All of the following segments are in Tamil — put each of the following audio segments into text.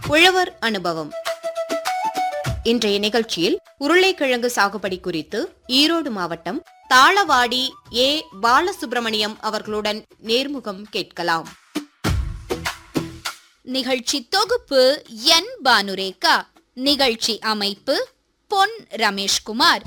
உழவர் அனுபவம் இன்றைய நிகழ்ச்சியில் உருளைக்கிழங்கு சாகுபடி குறித்து ஈரோடு மாவட்டம் தாளவாடி ஏ பாலசுப்ரமணியம் அவர்களுடன் நேர்முகம் கேட்கலாம் நிகழ்ச்சி தொகுப்பு என் பானுரேகா நிகழ்ச்சி அமைப்பு பொன் ரமேஷ்குமார்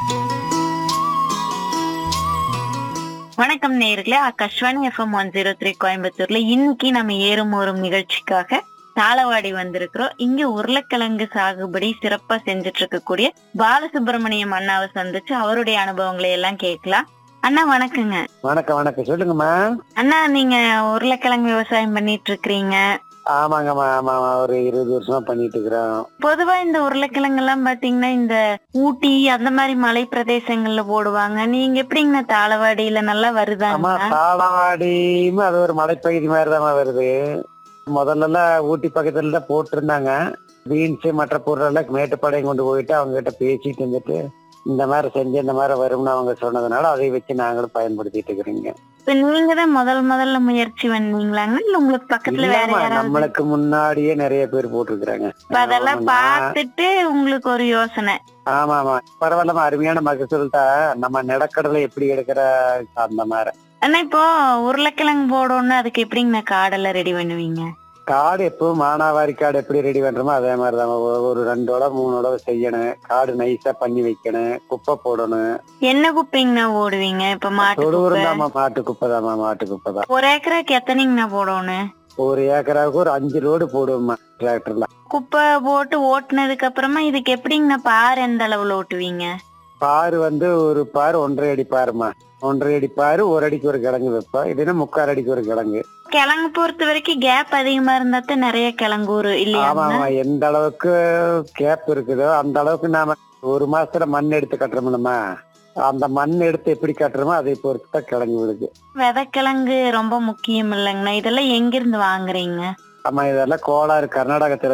வணக்கம் நேர்களே Akashvani FM one zero three கோயம்புத்தூர்ல இன்னைக்கு நம்ம ஏறும் ஓரும் நிகழ்ச்சிக்காக தாளவாடி வந்திருக்கிறோம் இங்க உருளைக்கிழங்கு சாகுபடி சிறப்பா செஞ்சுட்டு இருக்கக்கூடிய பாலசுப்ரமணியம் அண்ணாவை சந்திச்சு அவருடைய அனுபவங்களை எல்லாம் கேட்கலாம் அண்ணா வணக்கங்க வணக்கம் வணக்கம் சொல்லுங்கம்மா அண்ணா நீங்க உருளைக்கிழங்கு விவசாயம் பண்ணிட்டு இருக்கிறீங்க ஆமாங்கம்மா ஆமா ஆமா ஒரு இருபது வருஷமா பண்ணிட்டு இருக்கிறோம் பொதுவா இந்த உருளைக்கிழங்கு எல்லாம் பாத்தீங்கன்னா இந்த ஊட்டி அந்த மாதிரி மலை பிரதேசங்கள்ல போடுவாங்க நீங்க எப்படிங்கண்ணா தாளவாடியில நல்லா ஆமா வருதாங்க தாளவாடியும் அது ஒரு மலைப்பகுதி மாதிரி வருது முதல்ல எல்லாம் ஊட்டி பக்கத்துல தான் போட்டிருந்தாங்க பீன்ஸ் மற்ற பொருள் எல்லாம் மேட்டுப்பாளையம் கொண்டு போயிட்டு அவங்க கிட்ட பேசிட்டு இருந்துட்டு இந்த மாதிரி செஞ்சு இந்த மாதிரி வரும்னு அவங்க சொன்னதுனால அதை வச்சு நாங்களும் பயன்படுத்திட்டு இருக்கிறீங்க இப்ப நீங்க தான் முதல் முதல்ல முயற்சி பண்ணீங்களாங்க இல்ல உங்களுக்கு பக்கத்துல வேற இல்லம்மா, யாராவது நம்மளுக்கு முன்னாடியே நிறைய பேர் போட்டிருக்கிறாங்க இப்ப அதெல்லாம் பார்த்துட்டு உங்களுக்கு ஒரு யோசனை ஆமா ஆமா பரவாயில்லமா அருமையான மகசூல் தான் நம்ம நிலக்கடலை எப்படி எடுக்கிற அந்த மாதிரி ஆனா இப்போ உருளைக்கிழங்கு போடணும்னு அதுக்கு எப்படிங்க காடெல்லாம் ரெடி பண்ணுவீங்க காடு எப்பவும் மானாவாரி காடு எப்படி ரெடி பண்றோமோ அதே மாதிரி தான் ஒரு ரெண்டு உடவை மூணு உடவை செய்யணும் காடு நைஸா பண்ணி வைக்கணும் குப்பை போடணும் என்ன குப்பைங்கண்ணா ஓடுவீங்க இப்ப மாட்டு தொழுவுரம் குப்பை தாம்மா மாட்டு குப்பை தாம்மா மாட்டு குப்பை தான் ஒரு ஏக்கராக்கு எத்தனைங்கண்ணா போடணும் ஒரு ஏக்கராவுக்கு ஒரு அஞ்சு லோடு போடுவோம்மா டிராக்டர்ல குப்பை போட்டு ஓட்டுனதுக்கு அப்புறமா இதுக்கு எப்படிங்கண்ணா பார் எந்த அளவுல ஓட்டுவீங்க பாரு வந்து ஒரு பாரு ஒன்றரை அடி பாருமா ஒன்றரை அடி பாரு ஒரு அடிக்கு ஒரு கிழங்கு வைப்போம் இதுன்னா முக்கால் அடிக்கு ஒரு கிழங்கு கிழங்கு பொறுத்த வரைக்கும் கேப் அதிகமா இருந்தா தான் நிறைய கிழங்கூர் ஆமா இல்லையா ஆமா எந்த அளவுக்கு கேப் இருக்குதோ அந்த அளவுக்கு நாம ஒரு மாசத்துல மண் எடுத்து கட்டுறோம்லம்மா அந்த மண் எடுத்து எப்படி கட்டுறோமோ அதை பொறுத்து தான் கிழங்கு விடுது விதைக்கிழங்கு ரொம்ப முக்கியம் இல்லைங்கண்ணா இதெல்லாம் எங்கிருந்து வாங்குறீங்க ஆமா இதெல்லாம் கோளாறு கர்நாடகத்துல